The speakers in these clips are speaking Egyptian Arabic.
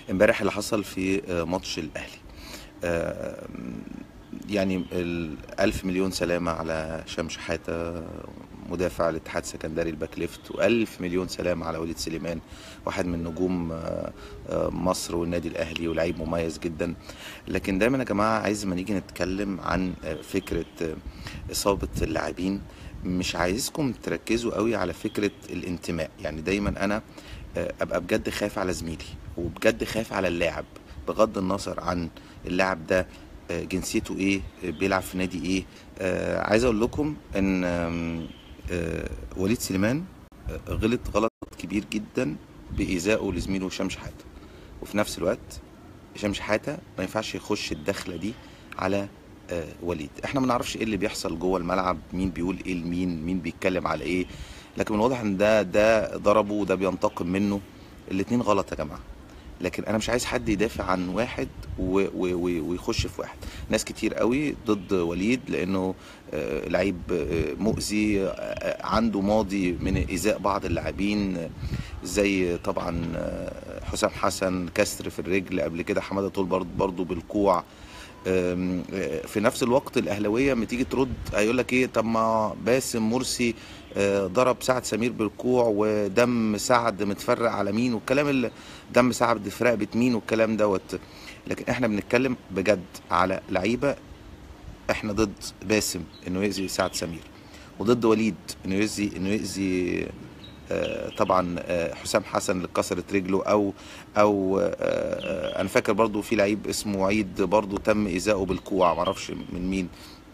امبارح اللي حصل في آه، ماتش الاهلي آه، يعني الألف مليون سلامة على هشام شحاتة مدافع الاتحاد السكندري الباك ليفت وألف مليون سلامة على وليد سليمان واحد من نجوم آه، آه، مصر والنادي الأهلي ولعيب مميز جدا لكن دايما يا جماعة عايز ما نيجي نتكلم عن آه، فكرة آه، إصابة اللاعبين مش عايزكم تركزوا قوي على فكرة الانتماء يعني دايما أنا آه، أبقى بجد خايف على زميلي وبجد خايف على اللاعب بغض النظر عن اللاعب ده آه، جنسيته ايه آه، بيلعب في نادي ايه آه، عايز اقول لكم ان آم، آه، وليد سليمان آه، غلط غلط كبير جدا بإيذائه لزميله هشام شحاتة وفي نفس الوقت هشام شحاتة ما ينفعش يخش الدخلة دي على آه، وليد احنا ما نعرفش ايه اللي بيحصل جوه الملعب مين بيقول ايه لمين مين بيتكلم على ايه لكن من الواضح ان ده ده ضربه وده بينتقم منه الاتنين غلط يا جماعة لكن انا مش عايز حد يدافع عن واحد و و و ويخش في واحد ناس كتير قوي ضد وليد لانه آه، لعيب آه، مؤذي آه، عنده ماضي من ايذاء بعض اللاعبين آه، زي طبعا آه، حسام حسن كسر في الرجل قبل كده حماده طول برضه برضه بالكوع آم، آه، في نفس الوقت الاهلاويه لما تيجي ترد هيقول لك ايه طب ما باسم مرسي آه، ضرب سعد سمير بالكوع ودم سعد متفرق على مين والكلام اللي دم سعد في رقبه مين والكلام دوت لكن احنا بنتكلم بجد على لعيبه احنا ضد باسم انه يأذي سعد سمير وضد وليد انه يأذي انه يأذي آه، طبعا آه، حسام حسن اللي اتكسرت رجله او او آه، آه، انا فاكر برضو في لعيب اسمه عيد برضو تم ايذائه بالكوع معرفش من مين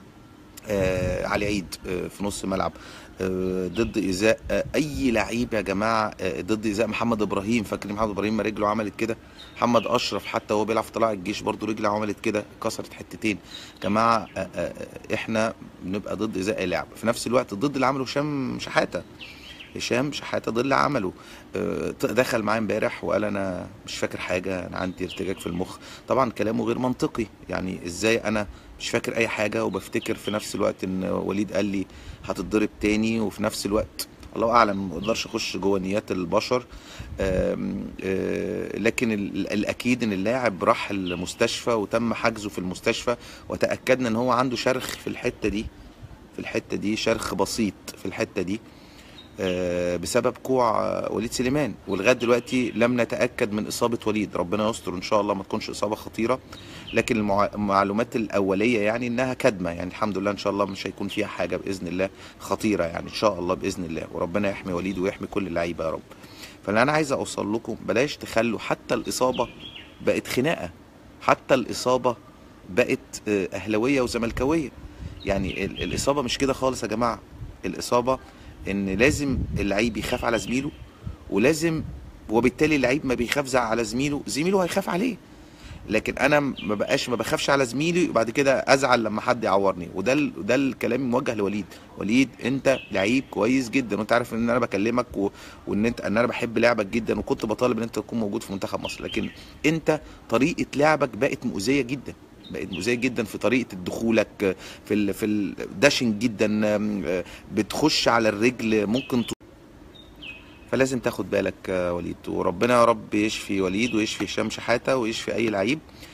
آه علي عيد آه في نص الملعب آه ضد ايذاء آه اي لعيب يا جماعه آه ضد ايذاء محمد ابراهيم فاكرين محمد ابراهيم ما رجله عملت كده محمد اشرف حتى وهو بيلعب في طلائع الجيش برضه رجله عملت كده كسرت حتتين جماعه آه آه آه، احنا بنبقى ضد ايذاء اي لاعب في نفس الوقت ضد اللي عمله هشام شحاته هشام شحاته ضد اللي عمله آه، دخل معايا امبارح وقال انا مش فاكر حاجه انا عندي ارتجاج في المخ طبعا كلامه غير منطقي يعني ازاي انا مش فاكر اي حاجه وبفتكر في نفس الوقت ان وليد قال لي هتتضرب تاني وفي نفس الوقت الله اعلم ما اقدرش اخش جوه نيات البشر آم، آه، لكن ال- الاكيد ان اللاعب راح المستشفى وتم حجزه في المستشفى وتاكدنا ان هو عنده شرخ في الحته دي في الحته دي شرخ بسيط في الحته دي آه، بسبب كوع آه، وليد سليمان ولغايه دلوقتي لم نتاكد من اصابه وليد ربنا يستر ان شاء الله ما تكونش اصابه خطيره لكن المع- المعلومات الاوليه يعني انها كدمه يعني الحمد لله ان شاء الله مش هيكون فيها حاجه باذن الله خطيره يعني ان شاء الله باذن الله وربنا يحمي وليد ويحمي كل اللعيبه يا رب فاللي انا عايز اوصل لكم بلاش تخلوا حتى الاصابه بقت خناقه حتى الاصابه بقت آه، اهلاويه وزملكاويه يعني ال- الاصابه مش كده خالص يا جماعه الاصابه ان لازم اللعيب يخاف على زميله ولازم وبالتالي اللعيب ما بيخاف على زميله زميله هيخاف عليه لكن انا ما بقاش ما بخافش على زميلي وبعد كده ازعل لما حد يعورني وده ال... ده الكلام موجه لوليد وليد انت لعيب كويس جدا وانت عارف ان انا بكلمك و... وان انت ان انا بحب لعبك جدا وكنت بطالب ان انت تكون موجود في منتخب مصر لكن انت طريقه لعبك بقت مؤذيه جدا بقت مؤذيه جدا في طريقه دخولك في ال... في الداشنج جدا أم، أه، بتخش على الرجل ممكن ت... فلازم تاخد بالك آه، وليد وربنا يا رب يشفي وليد ويشفي هشام شحاته ويشفي اي لعيب